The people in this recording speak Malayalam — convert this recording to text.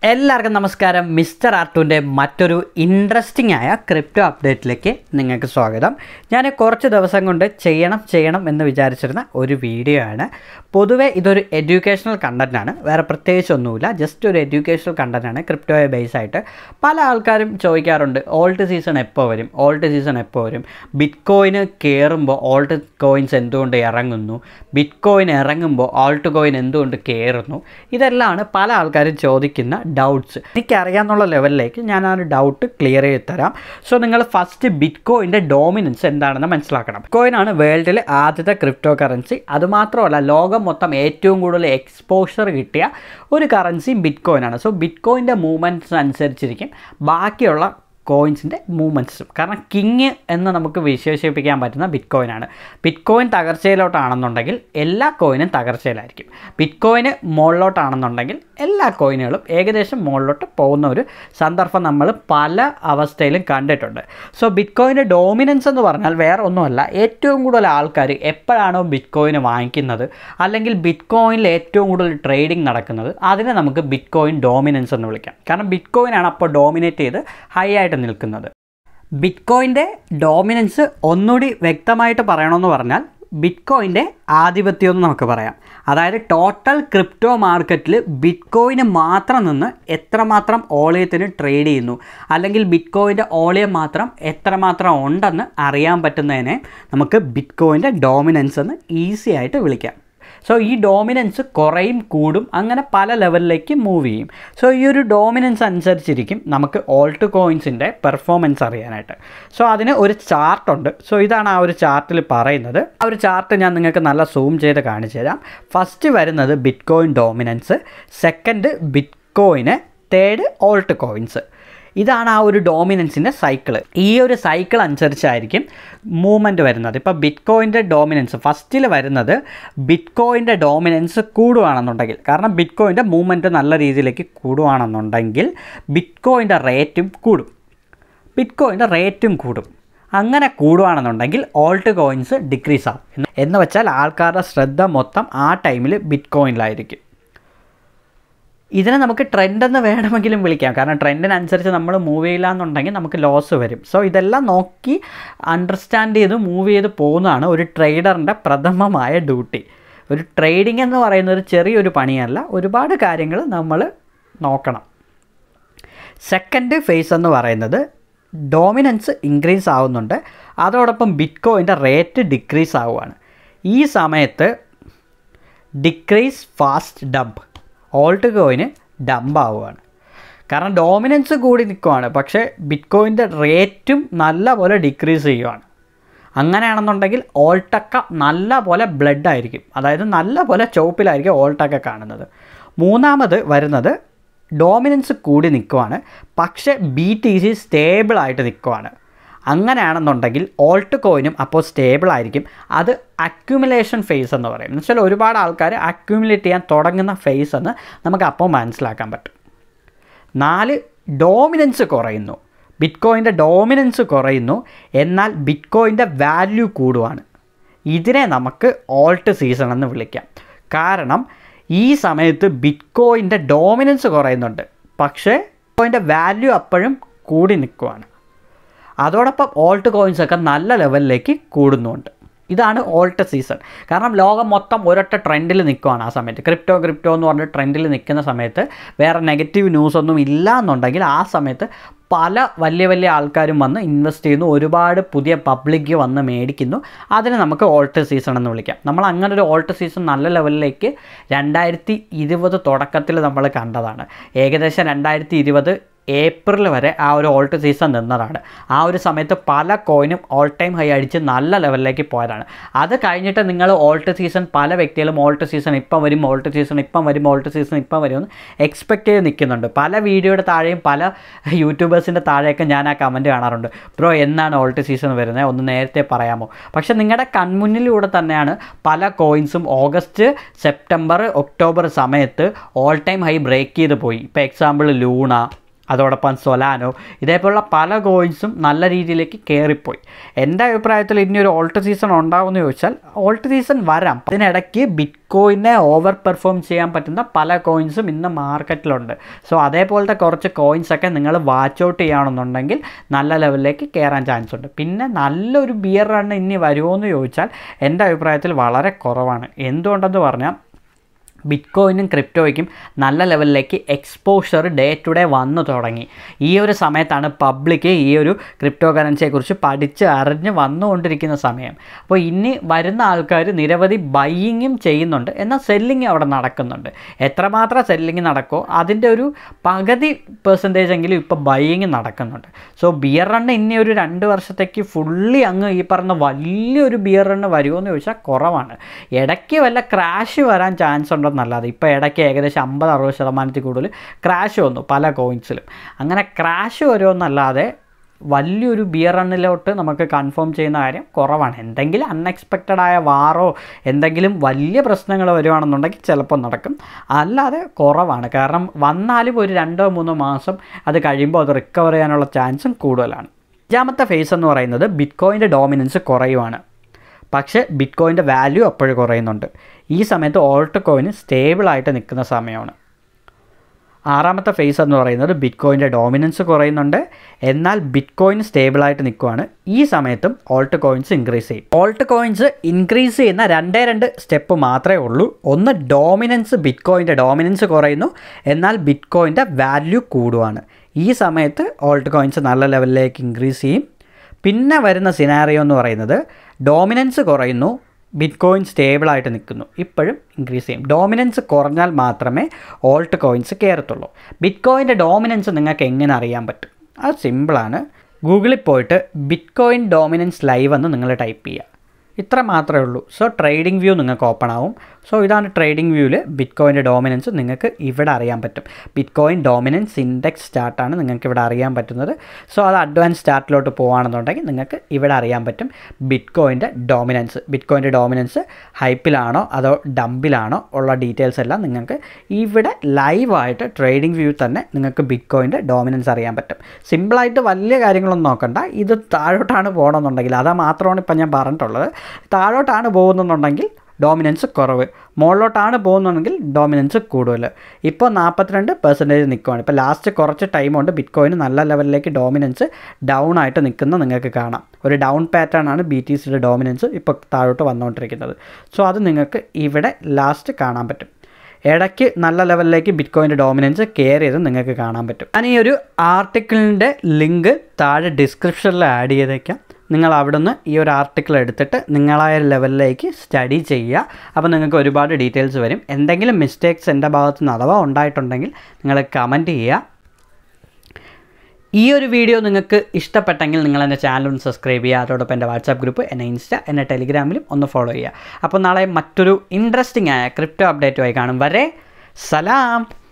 എല്ലാവർക്കും നമസ്കാരം മിസ്റ്റർ ആർട്ടുവിൻ്റെ മറ്റൊരു ഇൻട്രസ്റ്റിംഗ് ആയ ക്രിപ്റ്റോ അപ്ഡേറ്റിലേക്ക് നിങ്ങൾക്ക് സ്വാഗതം ഞാൻ കുറച്ച് ദിവസം കൊണ്ട് ചെയ്യണം ചെയ്യണം എന്ന് വിചാരിച്ചിരുന്ന ഒരു വീഡിയോ ആണ് പൊതുവേ ഇതൊരു എഡ്യൂക്കേഷണൽ കണ്ടൻറ്റാണ് വേറെ പ്രത്യേകിച്ചൊന്നുമില്ല ജസ്റ്റ് ഒരു എഡ്യൂക്കേഷണൽ കണ്ടൻറ്റാണ് ക്രിപ്റ്റോയെ ബേസ് ആയിട്ട് പല ആൾക്കാരും ചോദിക്കാറുണ്ട് ഓൾട്ട് സീസൺ എപ്പോൾ വരും ഓൾട്ട് സീസൺ എപ്പോൾ വരും ബിറ്റ് കോയിന് കയറുമ്പോൾ ഓൾട്ട് കോയിൻസ് എന്തുകൊണ്ട് ഇറങ്ങുന്നു ബിറ്റ് കോയിൻ ഇറങ്ങുമ്പോൾ ഓൾട്ട് കോയിൻ എന്തുകൊണ്ട് കയറുന്നു ഇതെല്ലാമാണ് പല ആൾക്കാരും ചോദിക്കുന്ന ഡൗട്ട്സ് എനിക്കറിയാമെന്നുള്ള ലെവലിലേക്ക് ഞാൻ ആ ഒരു ഡൗട്ട് ക്ലിയർ ചെയ്ത് തരാം സോ നിങ്ങൾ ഫസ്റ്റ് ബിറ്റ് കോയിൻ്റെ ഡോമിനൻസ് എന്താണെന്ന് മനസ്സിലാക്കണം കോയിൻ ആണ് വേൾഡിലെ ആദ്യത്തെ ക്രിപ്റ്റോ കറൻസി അതുമാത്രമല്ല ലോകം മൊത്തം ഏറ്റവും കൂടുതൽ എക്സ്പോഷർ കിട്ടിയ ഒരു കറൻസി ബിറ്റ് കോയിനാണ് സോ ബിറ്റ് കോയിൻ്റെ മൂവ്മെൻറ്റ്സ് അനുസരിച്ചിരിക്കും ബാക്കിയുള്ള കോയിൻസിൻ്റെ മൂവ്മെൻറ്റ്സും കാരണം കിങ് എന്ന് നമുക്ക് വിശേഷിപ്പിക്കാൻ പറ്റുന്ന ബിറ്റ് കോയിനാണ് ബിറ്റ് കോയിൻ തകർച്ചയിലോട്ടാണെന്നുണ്ടെങ്കിൽ എല്ലാ കോയിനും തകർച്ചയിലായിരിക്കും ബിറ്റ് കോയിന് മുകളിലോട്ടാണെന്നുണ്ടെങ്കിൽ എല്ലാ കോയിനുകളും ഏകദേശം മുകളിലോട്ട് പോകുന്ന ഒരു സന്ദർഭം നമ്മൾ പല അവസ്ഥയിലും കണ്ടിട്ടുണ്ട് സോ ബിറ്റ് കോയിൻ്റെ ഡോമിനൻസ് എന്ന് പറഞ്ഞാൽ വേറെ ഒന്നുമല്ല ഏറ്റവും കൂടുതൽ ആൾക്കാർ എപ്പോഴാണോ ബിറ്റ് കോയിന് വാങ്ങിക്കുന്നത് അല്ലെങ്കിൽ ബിറ്റ് കോയിനിൽ ഏറ്റവും കൂടുതൽ ട്രേഡിംഗ് നടക്കുന്നത് അതിനെ നമുക്ക് ബിറ്റ് കോയിൻ ഡോമിനൻസ് എന്ന് വിളിക്കാം കാരണം ബിറ്റ് കോയിനാണ് അപ്പോൾ ഡോമിനേറ്റ് ചെയ്ത് ഹൈ ആയിട്ട് നിൽക്കുന്നത് ബിറ്റ് കോയിൻ്റെ ഡോമിനൻസ് ഒന്നുകൂടി വ്യക്തമായിട്ട് പറയണമെന്ന് പറഞ്ഞാൽ ബിറ്റ് കോയിൻ്റെ ആധിപത്യം എന്ന് നമുക്ക് പറയാം അതായത് ടോട്ടൽ ക്രിപ്റ്റോ മാർക്കറ്റിൽ ബിറ്റ് കോയിന് മാത്രം നിന്ന് എത്രമാത്രം ഓളിയത്തിന് ട്രേഡ് ചെയ്യുന്നു അല്ലെങ്കിൽ ബിറ്റ് കോയിൻ്റെ ഓളിയം മാത്രം എത്രമാത്രം ഉണ്ടെന്ന് അറിയാൻ പറ്റുന്നതിനെ നമുക്ക് ബിറ്റ് കോയിൻ്റെ ഡോമിനൻസ് എന്ന് ഈസി ആയിട്ട് വിളിക്കാം സോ ഈ ഡോമിനൻസ് കുറയും കൂടും അങ്ങനെ പല ലെവലിലേക്ക് മൂവ് ചെയ്യും സോ ഈ ഒരു ഡോമിനൻസ് അനുസരിച്ചിരിക്കും നമുക്ക് ഓൾട്ട് കോയിൻസിൻ്റെ പെർഫോമൻസ് അറിയാനായിട്ട് സോ അതിന് ഒരു ചാർട്ടുണ്ട് സോ ഇതാണ് ആ ഒരു ചാർട്ടിൽ പറയുന്നത് ആ ഒരു ചാർട്ട് ഞാൻ നിങ്ങൾക്ക് നല്ല സൂം ചെയ്ത് കാണിച്ചു തരാം ഫസ്റ്റ് വരുന്നത് ബിറ്റ് കോയിൻ ഡോമിനൻസ് സെക്കൻഡ് ബിറ്റ് കോയിന് തേർഡ് ഓൾട്ട് കോയിൻസ് ഇതാണ് ആ ഒരു ഡോമിനൻസിൻ്റെ സൈക്കിൾ ഈ ഒരു സൈക്കിൾ അനുസരിച്ചായിരിക്കും മൂവ്മെൻറ്റ് വരുന്നത് ഇപ്പോൾ ബിറ്റ് കോയിൻ്റെ ഡോമിനൻസ് ഫസ്റ്റിൽ വരുന്നത് ബിറ്റ് കോയിൻ്റെ ഡോമിനൻസ് കൂടുകയാണെന്നുണ്ടെങ്കിൽ കാരണം ബിറ്റ് കോയിൻ്റെ മൂവ്മെൻറ്റ് നല്ല രീതിയിലേക്ക് കൂടുകയാണെന്നുണ്ടെങ്കിൽ ബിറ്റ് കോയിൻ്റെ റേറ്റും കൂടും ബിറ്റ് കോയിൻ്റെ റേറ്റും കൂടും അങ്ങനെ കൂടുകയാണെന്നുണ്ടെങ്കിൽ ഓൾട്ട് കോയിൻസ് ഡിക്രീസ് ആവും എന്ന് വെച്ചാൽ ആൾക്കാരുടെ ശ്രദ്ധ മൊത്തം ആ ടൈമിൽ ബിറ്റ് കോയിനിലായിരിക്കും ഇതിനെ നമുക്ക് ട്രെൻഡ് എന്ന് വേണമെങ്കിലും വിളിക്കാം കാരണം ട്രെൻഡിനനുസരിച്ച് നമ്മൾ മൂവ് ചെയ്യില്ല എന്നുണ്ടെങ്കിൽ നമുക്ക് ലോസ് വരും സോ ഇതെല്ലാം നോക്കി അണ്ടർസ്റ്റാൻഡ് ചെയ്ത് മൂവ് ചെയ്ത് പോകുന്നതാണ് ഒരു ട്രേഡറിൻ്റെ പ്രഥമമായ ഡ്യൂട്ടി ഒരു ട്രേഡിംഗ് എന്ന് പറയുന്ന ഒരു ചെറിയൊരു പണിയല്ല ഒരുപാട് കാര്യങ്ങൾ നമ്മൾ നോക്കണം സെക്കൻഡ് ഫേസ് എന്ന് പറയുന്നത് ഡോമിനൻസ് ഇൻക്രീസ് ആവുന്നുണ്ട് അതോടൊപ്പം ബിറ്റ് കോയിൻ്റെ റേറ്റ് ഡിക്രീസ് ആവുകയാണ് ഈ സമയത്ത് ഡിക്രീസ് ഫാസ്റ്റ് ഡംപ് ഓൾട്ട് കോയിന് ഡംപ് ആവുകയാണ് കാരണം ഡോമിനൻസ് കൂടി നിൽക്കുവാണ് പക്ഷേ ബിറ്റ് കോയിൻ്റെ റേറ്റും നല്ല പോലെ ഡിക്രീസ് ചെയ്യുവാണ് അങ്ങനെയാണെന്നുണ്ടെങ്കിൽ ഓൾട്ടക്ക നല്ല പോലെ ബ്ലഡ് ആയിരിക്കും അതായത് നല്ല പോലെ ചോപ്പിലായിരിക്കും ഓൾട്ടക്ക കാണുന്നത് മൂന്നാമത് വരുന്നത് ഡോമിനൻസ് കൂടി നിൽക്കുവാണ് പക്ഷേ ബി ടി സി സ്റ്റേബിളായിട്ട് നിൽക്കുവാണ് അങ്ങനെയാണെന്നുണ്ടെങ്കിൽ ഓൾട്ട് കോയിനും അപ്പോൾ സ്റ്റേബിൾ ആയിരിക്കും അത് അക്യുമുലേഷൻ ഫേസ് എന്ന് പറയും എന്ന് വെച്ചാൽ ഒരുപാട് ആൾക്കാർ അക്യുമുലേറ്റ് ചെയ്യാൻ തുടങ്ങുന്ന ഫേസ് എന്ന് നമുക്ക് അപ്പോൾ മനസ്സിലാക്കാൻ പറ്റും നാല് ഡോമിനൻസ് കുറയുന്നു ബിറ്റ് കോയിൻ്റെ ഡോമിനൻസ് കുറയുന്നു എന്നാൽ ബിറ്റ് കോയിൻ്റെ വാല്യൂ കൂടുവാണ് ഇതിനെ നമുക്ക് ഓൾട്ട് സീസൺ എന്ന് വിളിക്കാം കാരണം ഈ സമയത്ത് ബിറ്റ് കോയിൻ്റെ ഡോമിനൻസ് കുറയുന്നുണ്ട് പക്ഷേ കോയിൻ്റെ വാല്യൂ അപ്പോഴും കൂടി നിൽക്കുവാണ് അതോടൊപ്പം ഓൾട്ട് കോയിൻസ് ഒക്കെ നല്ല ലെവലിലേക്ക് കൂടുന്നുണ്ട് ഇതാണ് ഓൾട്ട് സീസൺ കാരണം ലോകം മൊത്തം ഒരൊറ്റ ട്രെൻഡിൽ നിൽക്കുവാണ് ആ സമയത്ത് ക്രിപ്റ്റോ ക്രിപ്റ്റോ എന്ന് പറഞ്ഞ ട്രെൻഡിൽ നിൽക്കുന്ന സമയത്ത് വേറെ നെഗറ്റീവ് ന്യൂസ് ഒന്നും ഇല്ല എന്നുണ്ടെങ്കിൽ ആ സമയത്ത് പല വലിയ വലിയ ആൾക്കാരും വന്ന് ഇൻവെസ്റ്റ് ചെയ്യുന്നു ഒരുപാട് പുതിയ പബ്ലിക് വന്ന് മേടിക്കുന്നു അതിനെ നമുക്ക് ഓൾട്ട് സീസൺ എന്ന് വിളിക്കാം നമ്മൾ അങ്ങനെ ഒരു ഓൾട്ട് സീസൺ നല്ല ലെവലിലേക്ക് രണ്ടായിരത്തി ഇരുപത് തുടക്കത്തിൽ നമ്മൾ കണ്ടതാണ് ഏകദേശം രണ്ടായിരത്തി ഇരുപത് ഏപ്രിൽ വരെ ആ ഒരു ഓൾട്ട് സീസൺ നിന്നതാണ് ആ ഒരു സമയത്ത് പല കോയിനും ഓൾ ടൈം ഹൈ അടിച്ച് നല്ല ലെവലിലേക്ക് പോയതാണ് അത് കഴിഞ്ഞിട്ട് നിങ്ങൾ ഓൾട്ട് സീസൺ പല വ്യക്തികളും ഓൾട്ട് സീസൺ ഇപ്പം വരും ഓൾട്ട് സീസൺ ഇപ്പം വരും ഓൾട്ട് സീസൺ ഇപ്പം വരും എന്ന് എക്സ്പെക്റ്റ് ചെയ്ത് നിൽക്കുന്നുണ്ട് പല വീഡിയോയുടെ താഴെയും പല യൂട്യൂബേഴ്സിൻ്റെ താഴെയൊക്കെ ഞാൻ ആ കമൻറ്റ് കാണാറുണ്ട് ബ്രോ എന്നാണ് ഓൾട്ട് സീസൺ വരുന്നത് ഒന്ന് നേരത്തെ പറയാമോ പക്ഷേ നിങ്ങളുടെ കൺമുന്നിലൂടെ തന്നെയാണ് പല കോയിൻസും ഓഗസ്റ്റ് സെപ്റ്റംബർ ഒക്ടോബർ സമയത്ത് ഓൾ ടൈം ഹൈ ബ്രേക്ക് ചെയ്ത് പോയി ഇപ്പോൾ എക്സാമ്പിൾ ലൂണ അതോടൊപ്പം സൊലാനോ ഇതേപോലുള്ള പല കോയിൻസും നല്ല രീതിയിലേക്ക് കയറിപ്പോയി എൻ്റെ അഭിപ്രായത്തിൽ ഇനി ഒരു ഓൾട്ട് സീസൺ ഉണ്ടാവുമെന്ന് ചോദിച്ചാൽ ഓൾട്ട് സീസൺ വരാം അതിനിടയ്ക്ക് ബിറ്റ് കോയിനെ ഓവർ പെർഫോം ചെയ്യാൻ പറ്റുന്ന പല കോയിൻസും ഇന്ന് മാർക്കറ്റിലുണ്ട് സോ അതേപോലത്തെ കുറച്ച് കോയിൻസൊക്കെ നിങ്ങൾ വാച്ച് ഔട്ട് ചെയ്യുകയാണെന്നുണ്ടെങ്കിൽ നല്ല ലെവലിലേക്ക് കയറാൻ ചാൻസ് ഉണ്ട് പിന്നെ നല്ലൊരു ബിയർ റൺ ഇനി വരുമോ എന്ന് ചോദിച്ചാൽ എൻ്റെ അഭിപ്രായത്തിൽ വളരെ കുറവാണ് എന്തുകൊണ്ടെന്ന് പറഞ്ഞാൽ ബിറ്റ് കോയിനും ക്രിപ്റ്റോയ്ക്കും നല്ല ലെവലിലേക്ക് എക്സ്പോഷർ ഡേ ടു ഡേ വന്നു തുടങ്ങി ഈ ഒരു സമയത്താണ് പബ്ലിക് ഈ ഒരു ക്രിപ്റ്റോ കറൻസിയെക്കുറിച്ച് പഠിച്ച് അറിഞ്ഞ് വന്നുകൊണ്ടിരിക്കുന്ന സമയം അപ്പോൾ ഇനി വരുന്ന ആൾക്കാർ നിരവധി ബൈയിങ്ങും ചെയ്യുന്നുണ്ട് എന്നാൽ സെല്ലിങ് അവിടെ നടക്കുന്നുണ്ട് എത്രമാത്രം സെല്ലിങ് നടക്കുമോ അതിൻ്റെ ഒരു പകുതി പെർസെൻറ്റേജ് എങ്കിലും ഇപ്പോൾ ബൈയിങ് നടക്കുന്നുണ്ട് സോ ബിയർ റണ്ണ് ഇനി ഒരു രണ്ട് വർഷത്തേക്ക് ഫുള്ളി അങ്ങ് ഈ പറഞ്ഞ വലിയൊരു ബിയർ റണ്ണ് വരുമോ എന്ന് ചോദിച്ചാൽ കുറവാണ് ഇടയ്ക്ക് വല്ല ക്രാഷ് വരാൻ ചാൻസ് ഉണ്ടോ എന്നല്ലാതെ ഇപ്പോൾ ഇടയ്ക്ക് ഏകദേശം അമ്പത് അറുപത് ശതമാനത്തിൽ കൂടുതൽ ക്രാഷ് വന്നു പല കോയിൻസിലും അങ്ങനെ ക്രാഷ് വരുമെന്നല്ലാതെ വലിയൊരു ബിയർ റണ്ണിലോട്ട് നമുക്ക് കൺഫേം ചെയ്യുന്ന കാര്യം കുറവാണ് എന്തെങ്കിലും അൺഎക്സ്പെക്റ്റഡ് ആയ വാറോ എന്തെങ്കിലും വലിയ പ്രശ്നങ്ങൾ വരുവാണെന്നുണ്ടെങ്കിൽ ചിലപ്പോൾ നടക്കും അല്ലാതെ കുറവാണ് കാരണം വന്നാലും ഒരു രണ്ടോ മൂന്നോ മാസം അത് കഴിയുമ്പോൾ അത് റിക്കവർ ചെയ്യാനുള്ള ചാൻസും കൂടുതലാണ് അഞ്ചാമത്തെ ഫേസ് എന്ന് പറയുന്നത് ബിറ്റ് കോയിൻ്റെ ഡോമിനൻസ് കുറയുവാണ് പക്ഷേ ബിറ്റ് കോയിൻ്റെ വാല്യൂ അപ്പോഴും കുറയുന്നുണ്ട് ഈ സമയത്ത് ഓൾട്ട് കോയിന് സ്റ്റേബിളായിട്ട് നിൽക്കുന്ന സമയമാണ് ആറാമത്തെ ഫേസ് എന്ന് പറയുന്നത് ബിറ്റ് കോയിൻ്റെ ഡോമിനൻസ് കുറയുന്നുണ്ട് എന്നാൽ ബിറ്റ് കോയിൻ സ്റ്റേബിളായിട്ട് നിൽക്കുവാണ് ഈ സമയത്തും ഓൾട്ട് കോയിൻസ് ഇൻക്രീസ് ചെയ്യും ഓൾട്ട് കോയിൻസ് ഇൻക്രീസ് ചെയ്യുന്ന രണ്ടേ രണ്ട് സ്റ്റെപ്പ് മാത്രമേ ഉള്ളൂ ഒന്ന് ഡോമിനൻസ് ബിറ്റ് കോയിൻ്റെ ഡോമിനൻസ് കുറയുന്നു എന്നാൽ ബിറ്റ് കോയിൻ്റെ വാല്യൂ കൂടുവാണ് ഈ സമയത്ത് ഓൾട്ട് കോയിൻസ് നല്ല ലെവലിലേക്ക് ഇൻക്രീസ് ചെയ്യും പിന്നെ വരുന്ന സിനാറിയോ എന്ന് പറയുന്നത് ഡോമിനൻസ് കുറയുന്നു ബിറ്റ് കോയിൻ സ്റ്റേബിളായിട്ട് നിൽക്കുന്നു ഇപ്പോഴും ഇൻക്രീസ് ചെയ്യും ഡോമിനൻസ് കുറഞ്ഞാൽ മാത്രമേ ഓൾട്ട് കോയിൻസ് കയറത്തുള്ളൂ ബിറ്റ് കോയിൻ്റെ ഡോമിനൻസ് നിങ്ങൾക്ക് എങ്ങനെ അറിയാൻ പറ്റും അത് സിമ്പിളാണ് ഗൂഗിളിൽ പോയിട്ട് ബിറ്റ് കോയിൻ ഡോമിനൻസ് ലൈവ് എന്ന് നിങ്ങൾ ടൈപ്പ് ചെയ്യുക ഇത്ര മാത്രമേ ഉള്ളൂ സോ ട്രേഡിംഗ് വ്യൂ നിങ്ങൾക്ക് ഓപ്പൺ ആവും സോ ഇതാണ് ട്രേഡിംഗ് വ്യൂവിൽ ബിറ്റ് കോയിൻ്റെ ഡോമിനൻസ് നിങ്ങൾക്ക് ഇവിടെ അറിയാൻ പറ്റും ബിറ്റ് കോയിൻ ഡോമിനൻസ് ഇൻഡെക്സ് ചാർട്ടാണ് നിങ്ങൾക്ക് ഇവിടെ അറിയാൻ പറ്റുന്നത് സോ അത് അഡ്വാൻസ് ചാർട്ടിലോട്ട് പോകുകയാണെന്നുണ്ടെങ്കിൽ നിങ്ങൾക്ക് ഇവിടെ അറിയാൻ പറ്റും ബിറ്റ് കോയിൻ്റെ ഡോമിനൻസ് ബിറ്റ് കോയിൻ്റെ ഡോമിനൻസ് ഹൈപ്പിലാണോ അതോ ഡംപിലാണോ ഉള്ള ഡീറ്റെയിൽസ് എല്ലാം നിങ്ങൾക്ക് ഇവിടെ ലൈവായിട്ട് ട്രേഡിംഗ് വ്യൂ തന്നെ നിങ്ങൾക്ക് ബിറ്റ് കോയിൻ്റെ ഡോമിനൻസ് അറിയാൻ പറ്റും സിമ്പിളായിട്ട് വലിയ കാര്യങ്ങളൊന്നും നോക്കണ്ട ഇത് താഴോട്ടാണ് പോകണമെന്നുണ്ടെങ്കിൽ അത് മാത്രമാണ് ഇപ്പം ഞാൻ പറഞ്ഞിട്ടുള്ളത് താഴോട്ടാണ് പോകുന്നുണ്ടെങ്കിൽ ഡോമിനൻസ് കുറവ് മുകളിലോട്ടാണ് പോകുന്നതെങ്കിൽ ഡോമിനൻസ് കൂടുതൽ ഇപ്പോൾ നാൽപ്പത്തിരണ്ട് പെർസെൻറ്റേജ് നിൽക്കുവാണ് ഇപ്പോൾ ലാസ്റ്റ് കുറച്ച് ടൈം കൊണ്ട് ബിറ്റ് കോയിന് നല്ല ലെവലിലേക്ക് ഡോമിനൻസ് ഡൗൺ ആയിട്ട് നിൽക്കുന്ന നിങ്ങൾക്ക് കാണാം ഒരു ഡൗൺ പാറ്റേൺ ആണ് ബി ടി സിയുടെ ഡോമിനൻസ് ഇപ്പോൾ താഴോട്ട് വന്നുകൊണ്ടിരിക്കുന്നത് സോ അത് നിങ്ങൾക്ക് ഇവിടെ ലാസ്റ്റ് കാണാൻ പറ്റും ഇടയ്ക്ക് നല്ല ലെവലിലേക്ക് ബിറ്റ് കോയിൻ്റെ ഡോമിനൻസ് കെയർ ചെയ്ത് നിങ്ങൾക്ക് കാണാൻ പറ്റും ഞാൻ ഈ ഒരു ആർട്ടിക്കിളിൻ്റെ ലിങ്ക് താഴെ ഡിസ്ക്രിപ്ഷനിൽ ആഡ് ചെയ്തേക്കാം നിങ്ങൾ അവിടുന്ന് ഈ ഒരു ആർട്ടിക്കിൾ എടുത്തിട്ട് നിങ്ങളായ ലെവലിലേക്ക് സ്റ്റഡി ചെയ്യുക അപ്പോൾ നിങ്ങൾക്ക് ഒരുപാട് ഡീറ്റെയിൽസ് വരും എന്തെങ്കിലും മിസ്റ്റേക്സ് എൻ്റെ ഭാഗത്ത് നിന്ന് അഥവാ ഉണ്ടായിട്ടുണ്ടെങ്കിൽ നിങ്ങൾ കമൻറ്റ് ചെയ്യുക ഈ ഒരു വീഡിയോ നിങ്ങൾക്ക് ഇഷ്ടപ്പെട്ടെങ്കിൽ നിങ്ങൾ എൻ്റെ ചാനൽ ഒന്ന് സബ്സ്ക്രൈബ് ചെയ്യുക അതോടൊപ്പം എൻ്റെ വാട്സാപ്പ് ഗ്രൂപ്പ് എന്നെ ഇൻസ്റ്റ എന്നെ ടെലിഗ്രാമിലും ഒന്ന് ഫോളോ ചെയ്യുക അപ്പോൾ നാളെ മറ്റൊരു ഇൻട്രസ്റ്റിംഗ് ആയ ക്രിപ്റ്റോ അപ്ഡേറ്റുമായി കാണും വരെ സലാം